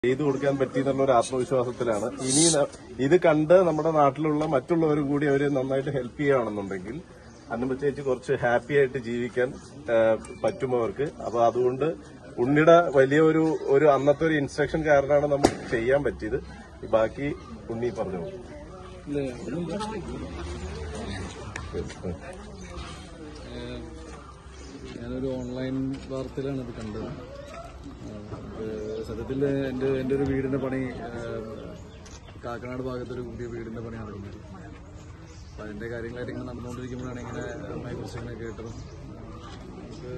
ചെയ്തു കൊടുക്കാൻ പറ്റി എന്നുള്ള ഒരു ആത്മവിശ്വാസത്തിലാണ് ഇനി ന- ഇത് കണ്ട് നമ്മുടെ നാട്ടിലുള്ള മറ്റുള്ളവരും കൂടി അവരെ നന്നായിട്ട് ഹെൽപ്പ് ചെയ്യുകയാണെന്നുണ്ടെങ്കിൽ അന്നമ്മ ചേച്ചി കുറച്ച് ഹാപ്പി ആയിട്ട് ജീവിക്കാൻ ആ, പറ്റും അവർക്ക് അപ്പൊ അതുകൊണ്ട് ഉണ്ണിയുടെ വലിയ ഒരു ഒരു അന്നത്തെ ഒരു ഇൻസ്ട്രക്ഷൻ കാരണമാണ് നമുക്ക് ചെയ്യാൻ പറ്റിയത് ബാക്കി ഉണ്ണി പറഞ്ഞു ഞാനൊരു ഓൺലൈൻ വാർത്തയിലാണ് ഇത് കണ്ടത് സത്യത്തിൽ എൻ്റെ എൻ്റെ ഒരു വീടിന്റെ പണി ഏഹ്, കാക്കനാട് ഭാഗത്തൊരു പുതിയ വീടിന്റെ പണി നടക്കുന്നത് അപ്പം അതിന്റെ കാര്യങ്ങളായിട്ട് ഇങ്ങനെ നടന്നുകൊണ്ടിരിക്കുമ്പോഴാണ് ഇങ്ങനെ അമ്മയെ കുറിച്ച് ഇങ്ങനെ കേട്ടതും നമുക്ക്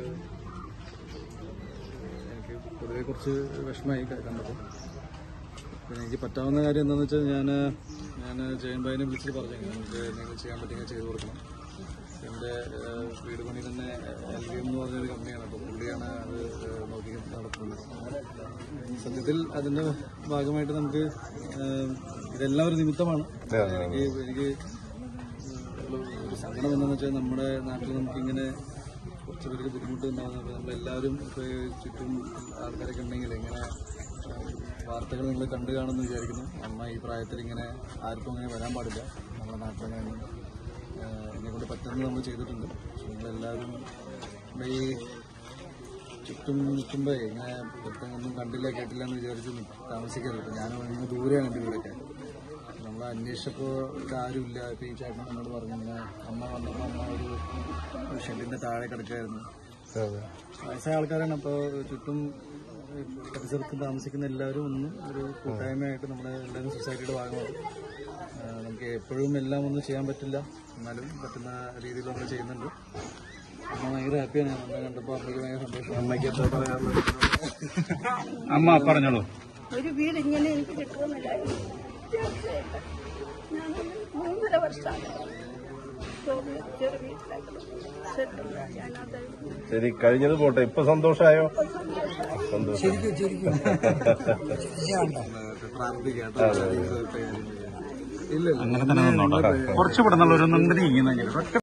എനിക്ക് പൊതുവെ കുറച്ച് വിഷമമായി ക- കണ്ടപ്പോൾ പിന്നെ എനിക്ക് പറ്റാവുന്ന കാര്യം എന്താണെന്ന് വെച്ചാൽ ഞാൻ ഞാൻ ജയൻഭായിനെ വിളിച്ചിട്ട് പറഞ്ഞു ഇങ്ങനെ നമുക്ക് എന്തെങ്കിലും ചെയ്യാൻ പറ്റുമെങ്കിൽ ചെയ്തു കൊടുക്കണം എൻ്റെ ഏഹ്, വീട് പണി തന്നെ എൽ വി എം എന്ന് പറഞ്ഞൊരു കമ്പനിയാണ് അപ്പോൾ പുള്ളിയാണ് അത് ഏഹ്, നോക്കി നടത്തുന്നത് സത്യത്തിൽ അതിന്റെ ഭാഗമായിട്ട് നമുക്ക് ഏഹ്, ഇതെല്ലാം ഒരു നിമിത്തമാണ് എനിക്ക് എനിക്ക് ഉള്ള ഒരു സങ്കടം എന്താണെന്ന് വെച്ചാൽ നമ്മുടെ നാട്ടിൽ നമുക്കിങ്ങനെ കുറച്ച് പേർക്ക് ബുദ്ധിമുട്ട് ഉണ്ടാകുന്നത് നമ്മളെല്ലാവരും ഇപ്പോൾ ചുറ്റും ആൾക്കാരൊക്കെ ഉണ്ടെങ്കിൽ ഇങ്ങനെ വാർത്തകൾ നിങ്ങൾ കണ്ടു കാണുമെന്ന് വിചാരിക്കുന്നു അമ്മ ഈ പ്രായത്തിൽ ഇങ്ങനെ ആർക്കും അങ്ങനെ വരാൻ പാടില്ല നമ്മുടെ നാട്ടിലങ്ങനെ എന്നെ കൊണ്ട് പറ്റുന്നത് നമ്മൾ ചെയ്തിട്ടുണ്ട് പക്ഷെ നിങ്ങളെല്ലാവരും നമ്മുടെ ഈ ചുറ്റും നിൽക്കുമ്പോൾ ഇങ്ങനെ ഒന്നും കണ്ടില്ല കേട്ടില്ല എന്ന് വിചാരിച്ച് നി- താമസിക്കരുത് ഞാൻ ഇങ്ങനെ ദൂരെയാണ് എൻ്റെ വീടൊക്കെ നമ്മൾ അന്വേഷിച്ചപ്പോൾ ഇവിടെ ആരുമില്ല ഇപ്പം ഈ ചേട്ടൻ എന്നോട് പറഞ്ഞു ഇങ്ങനെ അമ്മ വന്നപ്പോൾ അമ്മ ഒരു ഷെഡിന്റെ താഴെ കിടക്കായിരുന്നു വയസ്സായ ആൾക്കാരാണ് അപ്പോൾ ചുറ്റും ഈ പരിസരത്ത് താമസിക്കുന്ന എല്ലാവരും ഒന്ന് ഒരു കൂട്ടായ്മയായിട്ട് നമ്മുടെ എല്ലാവരും സൊസൈറ്റിയുടെ ഭാഗമാണ് ആ, നമുക്ക് എപ്പോഴും എല്ലാം ഒന്നും ചെയ്യാൻ പറ്റില്ല എന്നാലും പറ്റുന്ന രീതിയിൽ നമ്മൾ ചെയ്യുന്നുണ്ട് അമ്മ ഭയങ്കര ഹാപ്പിയാണ് ഞാൻ അമ്മ കണ്ടപ്പോൾ അമ്മയ്ക്ക് ഭയങ്കര സന്തോഷം അമ്മയ്ക്ക് എന്താ പറയാനുള്ളത് അമ്മ പറഞ്ഞോളൂ ഒരു വീട് ഇങ്ങനെ എനിക്ക് കിട്ടുമെന്നില്ലായിരുന്നു ഞാൻ മൂന്നര വർഷമാണ് ചെറു വീട്ടിലായിരുന്നു സെറ്റുണ്ട് ഞാനത് ശരി കഴിഞ്ഞത് പോട്ടെ ഇപ്പൊ സന്തോഷമായോ സന്തോഷം പ്രാർത്ഥിക്കാം കേട്ടോ. ഇല്ല ഇല്ല അങ്ങനെ തന്നെ നിന്നോട്ടോ കുറച്ച് ഇവിടെ നിന്നുള്ള ഒരു നീങ്ങുന്നെങ്കിൽ ഒറ്റ